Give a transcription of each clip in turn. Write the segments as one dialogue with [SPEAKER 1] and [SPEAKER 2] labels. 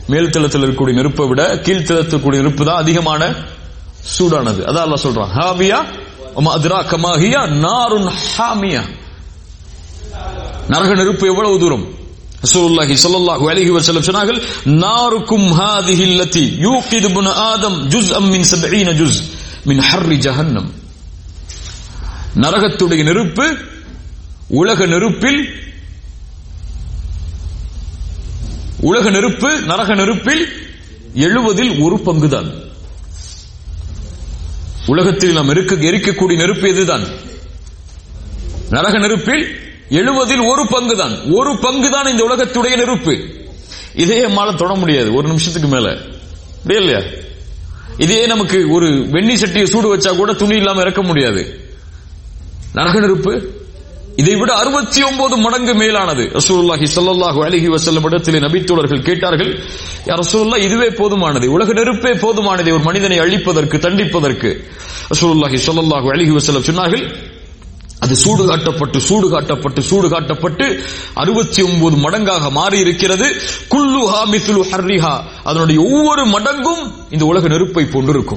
[SPEAKER 1] மேல் தளத்தில் இருக்கக்கூடிய நெருப்பை விட கீழ்த்தளத்தில் இருக்கக்கூடிய நெருப்பு தான் அதிகமான சூடானது அதான் அல்லாஹ் சொல்றான் ஹாவியா உமா அதிரா கமாஹியா நாருன் ஹாமியா நரக நெருப்பு எவ்வளவு தூரம் ரசூலுல்லாஹி ஸல்லல்லாஹு அலைஹி வஸல்லம் சொன்னார்கள் நாருக்கும் ஹாதிஹி அல்லதி யூகிது இப்னு ஆதம் ஜுஸ்அம் மின் 70 ஜுஸ் மின் ஹர்ரி ஜஹன்னம் நரகத்துடைய நெருப்பு உலக நெருப்பில் உலக நெருப்பு நரக நெருப்பில் எழுவதில் ஒரு பங்குதான் உலகத்தில் நாம் இருக்க எரிக்கக்கூடிய நெருப்பு எதுதான் நரக நெருப்பில் எழுவதில் ஒரு பங்கு தான் ஒரு பங்கு தான் இந்த உலகத்துடைய நெருப்பு இதே நம்மால தொட முடியாது ஒரு நிமிஷத்துக்கு மேல அப்படியே இல்லையா இதே நமக்கு ஒரு வெண்ணி சட்டியை சூடு வச்சா கூட துணி இல்லாம இறக்க முடியாது நரக நெருப்பு இதை விட அறுபத்தி ஒன்பது மடங்கு மேலானது ரசூலுல்லாஹி ஸல்லல்லாஹு அலைஹி வஸல்லம் இடத்திலே நபித்தோழர்கள் கேட்டார்கள் யா ரசூலுல்லாஹ் இதுவே போதுமானது உலக நெருப்பே போதுமானது ஒரு மனிதனை அழிப்பதற்கு தண்டிப்பதற்கு ரசூலுல்லாஹி ஸல்லல்லாஹு அலைஹி வஸல்லம் சொன்னார்கள் அது சூடு காட்டப்பட்டு சூடு காட்டப்பட்டு சூடு காட்டப்பட்டு அறுபத்தி ஒன்பது மடங்காக மாறி இருக்கிறது குல்லுஹா மித்லு ஹர்ரிஹா அதனுடைய ஒவ்வொரு மடங்கும் இந்த உலக நெருப்பை போன்றிருக்கும்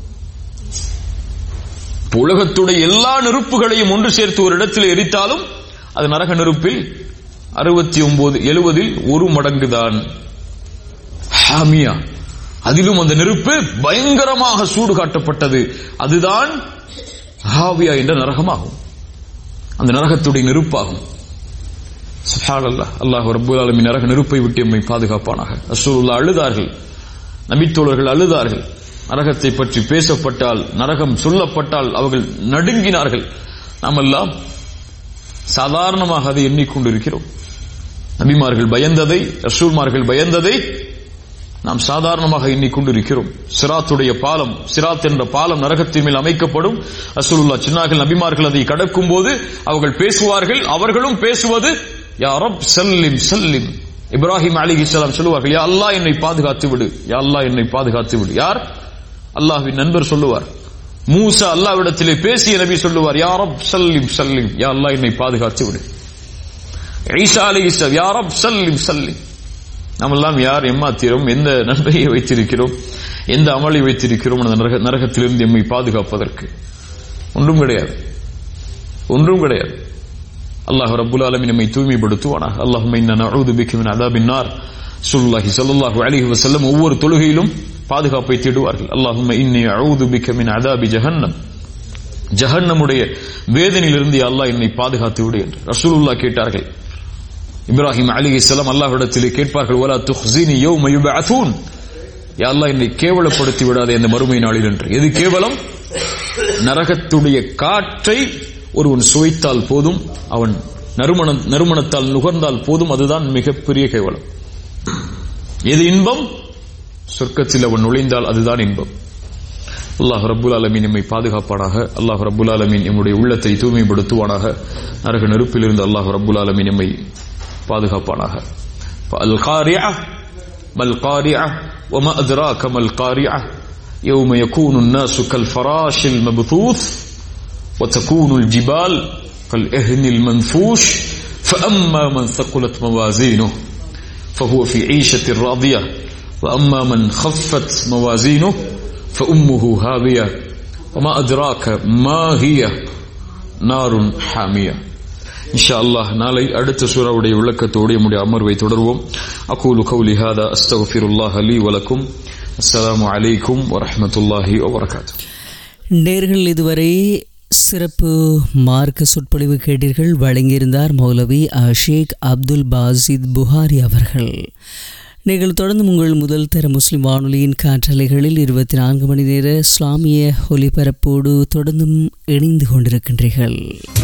[SPEAKER 1] இப்ப உலகத்துடைய எல்லா நெருப்புகளையும் ஒன்று சேர்த்து ஒரு இடத்தில் எரித்தாலும் அது நரக நெருப்பில் அறுபத்தி ஒன்பது எழுவதில் ஒரு மடங்கு தான் ஹாமியா அதிலும் அந்த நெருப்பு பயங்கரமாக சூடு காட்டப்பட்டது அதுதான் ஹாவியா என்ற நரகமாகும் அந்த நரகத்துடைய நெருப்பாகும் சுப்ஹானல்லாஹ் அல்லாஹ் ரப்பல் ஆலமீன் நரக நெருப்பை விட்டு எம்மை பாதுகாப்பானாக ரசூலுல்லாஹ் அழுதார்கள் நபித்தோழர்கள் அழுதார்கள் நரகத்தை பற்றி பேசப்பட்டால் நரகம் சொல்லப்பட்டால் அவர்கள் நடுங்கினார்கள் நாமெல்லாம் சாதாரணமாக அதை எண்ணிக்கொண்டிருக்கிறோம் நபிமார்கள் பயந்ததை ரசூல்மார்கள் பயந்ததை நாம் சாதாரணமாக எண்ணிக்கொண்டிருக்கிறோம் சிராத்துடைய பாலம் சிராத் என்ற பாலம் நரகத்தின் மேல் அமைக்கப்படும் ரசூலுல்லா சின்னார்கள் நபிமார்கள் அதை கடக்கும் போது அவர்கள் பேசுவார்கள் அவர்களும் பேசுவது யா ரப் சல்லிம் சல்லிம் இப்ராஹிம் அலிஹிஸ்லாம் சொல்லுவார்கள் யா அல்லாஹ் என்னை பாதுகாத்து விடு யா அல்லாஹ் என்னை பாதுகாத்து விடு யார் அல்லாஹ்வின் நண்பர் சொல்லுவார் மூசா அல்லாவிடத்திலே பேசிய நபி சொல்லுவார் யா ரப் சல்லிம் சல்லிம் யா அல்லாஹ் என்னை பாதுகாத்து விடு ஈசா அலிஹிஸ்லாம் யா ரப் சல்லிம் சல்லிம் நாமெல்லாம் யார் எம்மாத்திரம் எந்த நன்மையை வைத்திருக்கிறோம் எந்த அமளை வைத்திருக்கிறோம் அந்த நரக நரகத்திலிருந்து எம்மை பாதுகாப்பதற்கு ஒன்றும் கிடையாது ஒன்றும் கிடையாது அல்லாஹ் ரப்புல் ஆலமீன் நம்மை தூய்மைப்படுத்துவானாக அல்லாஹும்ம இன்ன நஊது பிக்க மின் அதாபின் நார் ஸல்லல்லாஹு ஸல்லல்லாஹு அலைஹி வஸல்லம் ஒவ்வொரு தொழுகையிலும் பாதுகாப்பை தேடுவார்கள் அல்லாஹும்ம இன்னி அஊது பிக்க மின் அதாபி ஜஹன்னம் ஜஹன்னமுடைய வேதனையிலிருந்து யா அல்லாஹ் என்னை பாதுகாத்து விடு என்று ரசூலுல்லாஹ் கேட்டார்கள் இப்ராஹிம் அலிஹிஸ்ஸலாம் அல்லாஹ்விடத்திலே கேட்பார்கள் வலா துஹ்ஸினி யௌம யுபஅஸூன் யா அல்லாஹ் என்னை கேவலப்படுத்தி விடாதே அந்த மறுமை நாளில் என்று எது கேவலம் நரகத்துடைய காற்றை ஒருவன் சுவைத்தால் போதும் அவன் நறுமண நறுமணத்தால் நுகர்ந்தால் போதும் அதுதான் மிகப்பெரிய கேவலம் எது இன்பம் சொர்க்கத்தில் அவன் நுழைந்தால் அதுதான் இன்பம் அல்லாஹ் ரப்புல் ஆலமீன் நம்மை பாதுகாப்பானாக அல்லாஹ் ரப்புல் ஆலமீன் நம்முடைய உள்ளத்தை தூய்மைப்படுத்துவானாக நரக நெருப்பிலிருந்து அல்லாஹ் ரப்புல் ஆலமீன் நம்மை பாதுகாப்பானாக அல் காரியா மல் காரியா وما أدراك ما القارعة يوم يكون الناس كالفراش المبثوث وتكون الجبال كالإهن المنفوش فأما من ثقلت موازينه فهو في عيشة راضية وأما من خفت موازينه فأمه هاوية وما أدراك ما هي نار حامية இன்ஷா அல்லாஹ் நாளை அடுத்த சூறாவுடைய விளக்கத்தோடு நம்முடைய அமர்வை தொடர்வோம் அகூலு கௌலி ஹாதா அஸ்தகுஃபிருல்லாஹ் அலி வலக்கும் அஸ்ஸலாமு அலைக்கும் வரஹ்மத்துல்லாஹி வபரகாத்து
[SPEAKER 2] நேர்கள் இதுவரை சிறப்பு மார்க்க சொற்பொழிவு கேட்டீர்கள் வழங்கியிருந்தார் மௌலவி ஷேக் அப்துல் பாசித் புகாரி அவர்கள் நீங்கள் தொடர்ந்து உங்கள் முதல் தர முஸ்லிம் வானொலியின் காற்றலைகளில் இருபத்தி நான்கு மணி நேர இஸ்லாமிய ஒலிபரப்போடு தொடர்ந்தும் இணைந்து கொண்டிருக்கின்றீர்கள்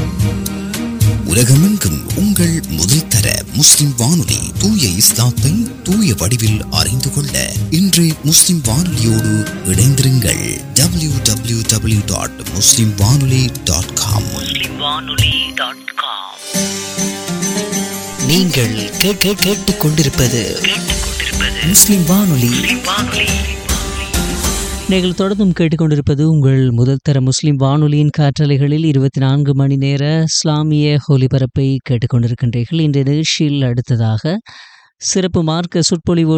[SPEAKER 3] உலகமெங்கும் உங்கள் முதல் தர முஸ்லிம் வானொலி தூய இஸ்லாத்தை தூய வடிவில் அறிந்து கொள்ள இன்று முஸ்லிம் வானொலியோடு இணைந்திருங்கள் W W W dot Muslim Vanoli dot com நீங்கள் கேட்க கேட்டுக் கொண்டிருப்பது முஸ்லிம் வானொலி
[SPEAKER 2] நீங்கள் தொடர்ந்தும் கேட்டுக்கொண்டிருப்பது உங்கள் முதல் தர முஸ்லிம் வானொலியின் காற்றலைகளில் இருபத்தி நான்கு மணி நேர இஸ்லாமிய ஒலிபரப்பை கேட்டுக்கொண்டிருக்கின்றீர்கள் இன்றைய நிகழ்ச்சியில் அடுத்ததாக சிறப்பு மார்க்க சொற்பொழிவோடு